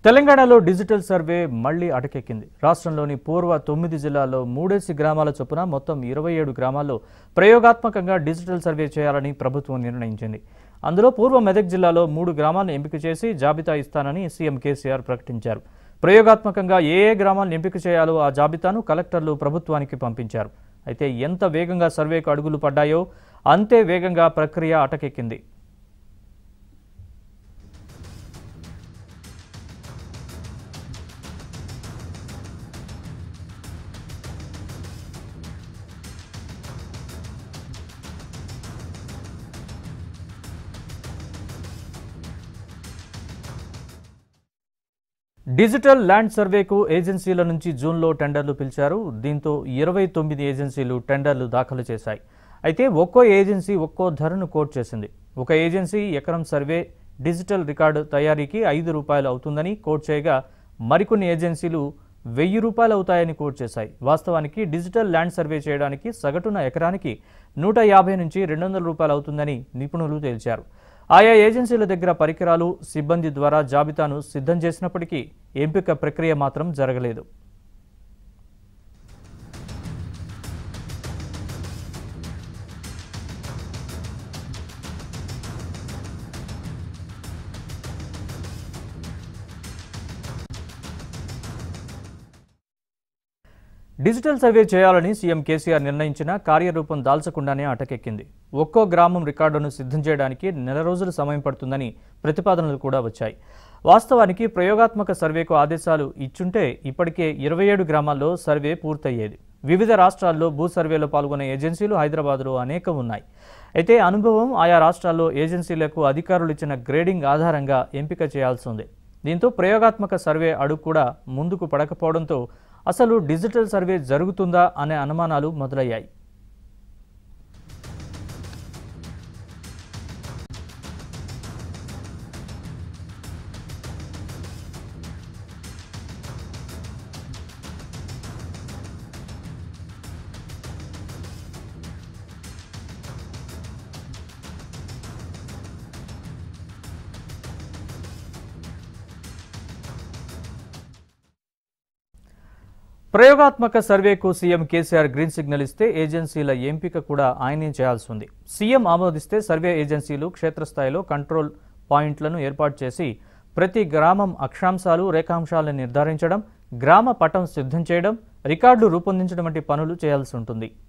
తెలంగాణలో digital survey మళ్లీ అటకెక్కింది రాష్ట్రంలోని పూర్వ తొమ్మిది జిల్లాల్లో మూడేసి గ్రామాల చొప్పున మొత్తం ఇరవై ఏడు గ్రామాల్లో ప్రయోగాత్మకంగా డిజిటల్ సర్వే చేయాలని ప్రభుత్వం నిర్ణయించింది అందులో పూర్వ మెదక్ జిల్లాలో మూడు గ్రామాలను ఎంపిక చేసి జాబితా ఇస్తానని సీఎం కేసీఆర్ ప్రకటించారు ప్రయోగాత్మకంగా ఏ ఏ గ్రామాలను ఎంపిక చేయాలో ఆ జాబితాను కలెక్టర్లు ప్రభుత్వానికి పంపించారు అయితే ఎంత వేగంగా సర్వేకు అడుగులు పడ్డాయో అంతే వేగంగా ప్రక్రియ అటకెక్కింది డిజిటల్ ల్యాండ్ సర్వేకు ఏజెన్సీల నుంచి జూన్లో టెండర్లు పిలిచారు దీంతో ఇరవై తొమ్మిది ఏజెన్సీలు టెండర్లు దాఖలు చేశాయి అయితే ఒక్కో ఏజెన్సీ ఒక్కో ధరను కోట్ చేసింది ఒక ఏజెన్సీ ఎకరం సర్వే డిజిటల్ రికార్డు తయారీకి ఐదు రూపాయలు అవుతుందని కోట్ చేయగా మరికొన్ని ఏజెన్సీలు వెయ్యి రూపాయలు అవుతాయని కోట్ చేశాయి వాస్తవానికి డిజిటల్ ల్యాండ్ సర్వే చేయడానికి సగటున ఎకరానికి నూట యాభై నుంచి రెండు వందల రూపాయలు అవుతుందని నిపుణులు తేల్చారు ఆయా ఏజెన్సీల దగ్గర పరికరాలు సిబ్బంది ద్వారా జాబితాను సిద్ధం చేసినప్పటికీ ఎంపిక ప్రక్రియ మాత్రం జరగలేదు డిజిటల్ సర్వే చేయాలని సీఎం కేసీఆర్ నిర్ణయించిన కార్యరూపం దాల్చకుండానే అటకెక్కింది ఒక్కో గ్రామం రికార్డును సిద్ధం చేయడానికి నెల రోజులు సమయం పడుతుందని ప్రతిపాదనలు కూడా వచ్చాయి వాస్తవానికి ప్రయోగాత్మక సర్వేకు ఆదేశాలు ఇచ్చుంటే ఇప్పటికే ఇరవై ఏడు గ్రామాల్లో సర్వే పూర్తయ్యేది వివిధ రాష్ట్రాల్లో భూ సర్వేలో పాల్గొనే ఏజెన్సీలు హైదరాబాద్లో అనేకం ఉన్నాయి అయితే అనుభవం ఆయా రాష్ట్రాల్లో ఏజెన్సీలకు అధికారులు ఇచ్చిన గ్రేడింగ్ ఆధారంగా ఎంపిక చేయాల్సి ఉంది దీంతో ప్రయోగాత్మక సర్వే అడుగు కూడా ముందుకు పడకపోవడంతో అసలు డిజిటల్ సర్వే జరుగుతుందా అనే అనుమానాలు మొదలయ్యాయి ప్రయోగాత్మక సర్వేకు సీఎం కేసీఆర్ గ్రీన్ సిగ్నల్ ఇస్తే ఏజెన్సీల ఎంపిక కూడా ఆయనే చేయాల్సి ఉంది సీఎం ఆమోదిస్తే సర్వే ఏజెన్సీలు క్షేత్రస్థాయిలో కంట్రోల్ పాయింట్లను ఏర్పాటు చేసి ప్రతి గ్రామం అక్షాంశాలు రేఖాంశాలను నిర్ధారించడం గ్రామ పటం సిద్ధం చేయడం రికార్డులు రూపొందించడం వంటి పనులు చేయాల్సి ఉంటుంది